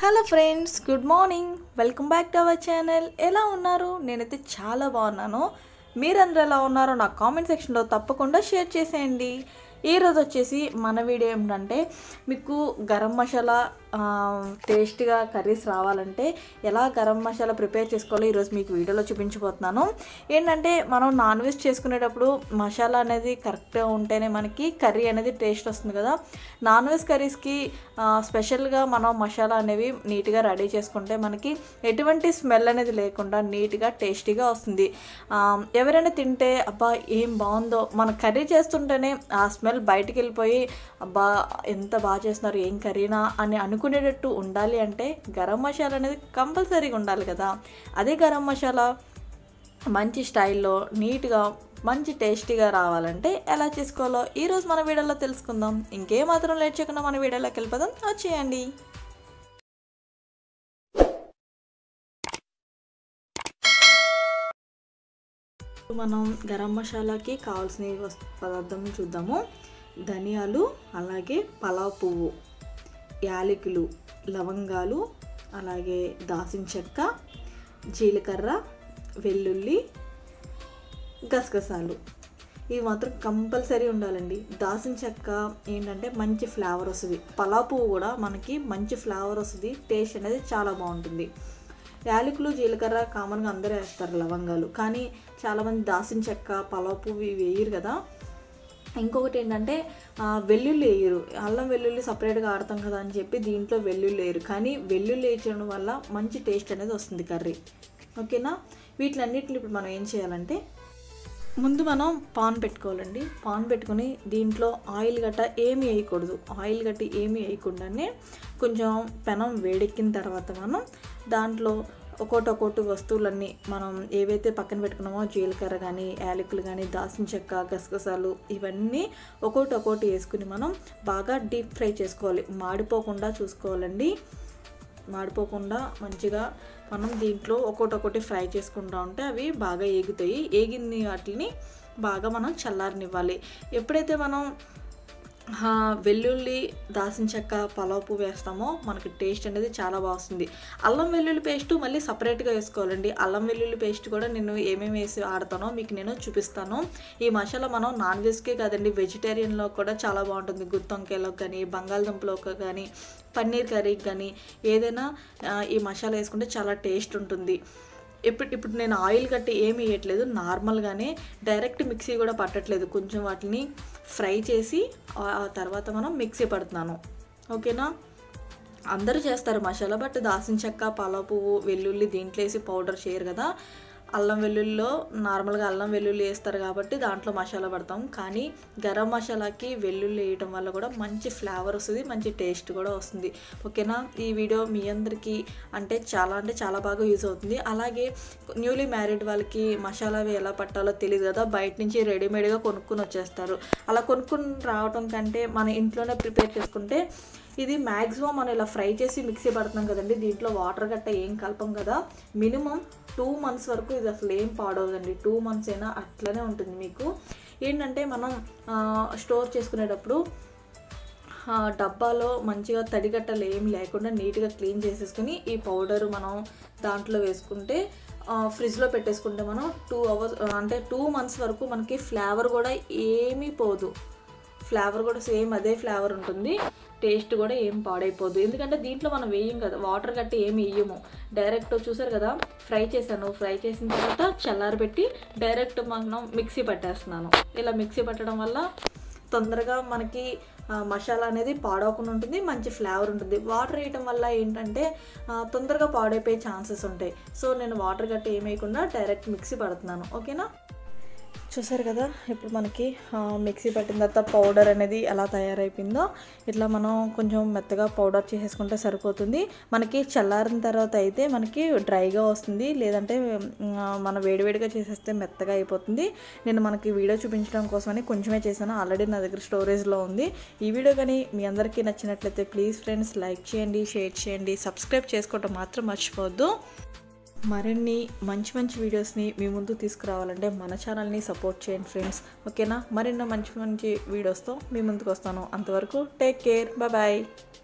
hello friends good morning welcome back to our channel ఎలా ఉన్నారు నేనైతే చాలా బాగున్నాను మీరందరూ ఎలా ఉన్నారో నా కామెంట్ సెక్షన్లో తప్పకుండా షేర్ చేసేయండి ఈరోజు వచ్చేసి మన వీడియో ఏమిటంటే మీకు గరం మసాలా ఆ, టేస్ట్గా కర్రీస్ రావాలంటే ఎలా గరం మసాలా ప్రిపేర్ చేసుకోవాలో ఈరోజు మీకు వీడియోలో చూపించబోతున్నాను ఏంటంటే మనం నాన్ వెజ్ చేసుకునేటప్పుడు మసాలా అనేది కరెక్ట్గా ఉంటేనే మనకి కర్రీ అనేది టేస్ట్ వస్తుంది కదా నాన్ వెజ్ కర్రీస్కి ఆ, స్పెషల్గా మనం మసాలా అనేవి నీట్గా రెడీ చేసుకుంటే మనకి ఎటువంటి స్మెల్ అనేది లేకుండా నీట్గా టేస్టీగా వస్తుంది ఆ, ఎవరైనా తింటే అబ్బా ఏం బాగుందో మన కర్రీ చేస్తుంటేనే ఆ స్మెల్ బయటికి వెళ్ళిపోయి అబ్బా ఎంత బాగా చేస్తున్నారు ఏం కర్రీనా అని అనుకునేటట్టు ఉండాలి అంటే గరం మసాలా అనేది కంపల్సరీగా ఉండాలి కదా అదే గరం మసాలా మంచి స్టైల్లో నీట్గా మంచి టేస్టీగా రావాలంటే ఎలా చేసుకోవాలో ఈరోజు మన వీడియోలో తెలుసుకుందాం ఇంకేం మాత్రం లేట్ చేయకుండా మన వీడియోలోకి వెళ్ళిపోదాం వచ్చేయండి మనం గరం మసాలాకి కావాల్సిన వస్తు పదార్థం చూద్దాము ధనియాలు అలాగే పలావ్ పువ్వు యాలకులు లవంగాలు అలాగే దాసిన చెక్క జీలకర్ర వెల్లుల్లి గసగసాలు ఇవి మాత్రం కంపల్సరీ ఉండాలండి దాసిన చెక్క ఏంటంటే మంచి ఫ్లేవర్ వస్తుంది పలావ్ పువ్వు కూడా మనకి మంచి ఫ్లేవర్ వస్తుంది టేస్ట్ అనేది చాలా బాగుంటుంది యాలకులు జీలకర్ర కామన్గా అందరూ వేస్తారు లవంగాలు కానీ చాలామంది దాసిన చెక్క పలావ్ పువ్వు ఇవి వేయరు కదా ఇంకొకటి ఏంటంటే ఆ, వెల్లుల్లి వేయరు అల్లం వెల్లుల్లి సపరేట్గా ఆడతాం కదా అని చెప్పి దీంట్లో వెల్లుల్లి వేయరు కానీ వెల్లుల్లి వేయడం వల్ల మంచి టేస్ట్ అనేది వస్తుంది కర్రీ ఓకేనా వీటిలన్నిటిని ఇప్పుడు మనం ఏం చేయాలంటే ముందు మనం పాన్ పెట్టుకోవాలండి పాన్ పెట్టుకొని దీంట్లో ఆయిల్ గట్ట ఏమీ వేయకూడదు ఆయిల్ గట్టి ఏమీ వేయకుండానే కొంచెం పెనం వేడెక్కిన తర్వాత మనం దాంట్లో ఒక్కోటి ఒక్కోటి వస్తువులన్నీ మనం ఏవైతే పక్కన పెట్టుకున్నామో జీలకర్ర కానీ యాలకులు కానీ దాసిన చెక్క గసగసాలు ఇవన్నీ ఒక్కోటి ఒక్కోటి వేసుకుని మనం బాగా డీప్ ఫ్రై చేసుకోవాలి మాడిపోకుండా చూసుకోవాలండి మాడిపోకుండా మంచిగా మనం దీంట్లో ఒక్కొక్కటి ఒకటి ఫ్రై చేసుకుంటా ఉంటే అవి బాగా ఏగుతాయి ఏగింది వాటిని బాగా మనం చల్లారనివ్వాలి ఎప్పుడైతే మనం ఆ, వెల్లుల్లి దాసిన చెక్క పలావ్ పువ్వు వేస్తామో మనకి టేస్ట్ అనేది చాలా బాగా వస్తుంది అల్లం వెల్లుల్లి పేస్ట్ మళ్ళీ సపరేట్గా వేసుకోవాలండి అల్లం వెల్లుల్లి పేస్ట్ కూడా నేను ఏమేమి వేసి ఆడతానో మీకు నేను చూపిస్తాను ఈ మసాలా మనం నాన్ వెజ్కే కాదండి వెజిటేరియన్లో కూడా చాలా బాగుంటుంది గుత్తొంకాయలోకి కానీ బంగాళదుంపలోకి కానీ పన్నీర్ కర్రీకి కానీ ఏదైనా ఆ, ఈ మసాలా వేసుకుంటే చాలా టేస్ట్ ఉంటుంది ఇప్పుడు ఇప్పుడు నేను ఆయిల్ కట్టి ఏమి వేయట్లేదు నార్మల్గానే డైరెక్ట్ మిక్సీ కూడా పట్టట్లేదు కొంచెం వాటిని ఫ్రై చేసి ఆ ఆ తర్వాత మనం మిక్సీ పడుతున్నాను ఓకేనా అందరూ చేస్తారు మసాలా బట్ దాసిన చెక్క పలావ్ పువ్వు వెల్లుల్లి దీంట్లో వేసి పౌడర్ చేయరు కదా అల్లం వెల్లుల్లిలో నార్మల్గా అల్లం వెల్లుల్లి వేస్తారు కాబట్టి దాంట్లో మసాలా పడతాం కానీ గరం మసాలాకి వెల్లుల్లి వేయటం వల్ల కూడా మంచి ఫ్లేవర్ వస్తుంది మంచి టేస్ట్ కూడా వస్తుంది ఓకేనా ఈ వీడియో మీ అందరికీ అంటే చాలా అంటే చాలా బాగా యూజ్ అవుతుంది అలాగే న్యూలీ మ్యారీడ్ వాళ్ళకి మసాలా అవి ఎలా పట్టాలో తెలియదు కదా బయట నుంచి రెడీమేడ్గా కొనుక్కుని వచ్చేస్తారు అలా కొనుక్కుని రావటం కంటే మన ఇంట్లోనే ప్రిపేర్ చేసుకుంటే ఇది మ్యాక్సిమం మనం ఇలా ఫ్రై చేసి మిక్సీ పడుతున్నాం కదండి దీంట్లో వాటర్ గట్ట ఏం కలపం కదా మినిమం టూ మంత్స్ వరకు ఇది అసలు ఏం పాడవదండి టూ మంత్స్ అయినా అట్లనే ఉంటుంది మీకు ఏంటంటే మనం ఆ, స్టోర్ చేసుకునేటప్పుడు ఆ, డబ్బాలో మంచిగా తడిగట్టలు ఏం లేకుండా నీట్గా క్లీన్ చేసేసుకుని ఈ పౌడర్ మనం దాంట్లో వేసుకుంటే ఆ, ఫ్రిడ్జ్లో పెట్టేసుకుంటే మనం టూ అవర్స్ అంటే టూ మంత్స్ వరకు మనకి ఫ్లేవర్ కూడా ఏమీ పోదు ఫ్లేవర్ కూడా సేమ్ అదే ఫ్లేవర్ ఉంటుంది టేస్ట్ కూడా ఏం పాడైపోదు ఎందుకంటే దీంట్లో మనం వేయం కదా వాటర్ గట్టి ఏమి వేయము డైరెక్ట్ చూసారు కదా ఫ్రై చేశాను ఫ్రై చేసిన తర్వాత చల్లారబెట్టి డైరెక్ట్ మనం మిక్సీ పట్టేస్తున్నాను ఇలా మిక్సీ పట్టడం వల్ల తొందరగా మనకి ఆ, మసాలా అనేది పాడవకుండా ఉంటుంది మంచి ఫ్లేవర్ ఉంటుంది వాటర్ వేయటం వల్ల ఏంటంటే ఆ, తొందరగా పాడైపోయే ఛాన్సెస్ ఉంటాయి సో నేను వాటర్ గట్టి ఏం వేయకుండా డైరెక్ట్ మిక్సీ పడుతున్నాను ఓకేనా చూసారు కదా ఇప్పుడు మనకి ఆ, మిక్సీ పట్టిన తర్వాత పౌడర్ అనేది ఎలా తయారైపోయిందో ఇట్లా మనం కొంచెం మెత్తగా పౌడర్ చేసేసుకుంటే సరిపోతుంది మనకి చల్లారిన తర్వాత అయితే మనకి డ్రైగా వస్తుంది లేదంటే ఉమ్, మనం వేడివేడిగా చేసేస్తే మెత్తగా అయిపోతుంది నేను మనకి వీడియో చూపించడం కోసమని కొంచెమే చేశాను ఆల్రెడీ నా దగ్గర స్టోరేజ్లో ఉంది ఈ వీడియో కానీ మీ అందరికీ నచ్చినట్లయితే ప్లీజ్ ఫ్రెండ్స్ లైక్ చేయండి షేర్ చేయండి సబ్స్క్రైబ్ చేసుకోవటం మాత్రం మర్చిపోవద్దు మరిన్ని మంచి మంచి వీడియోస్ని మీ ముందు తీసుకురావాలంటే మన ఛానల్ని సపోర్ట్ చేయండి ఫ్రెండ్స్ ఓకేనా మరిన్నో మంచి మంచి వీడియోస్తో మీ ముందుకు వస్తాను అంతవరకు టేక్ కేర్ బాయ్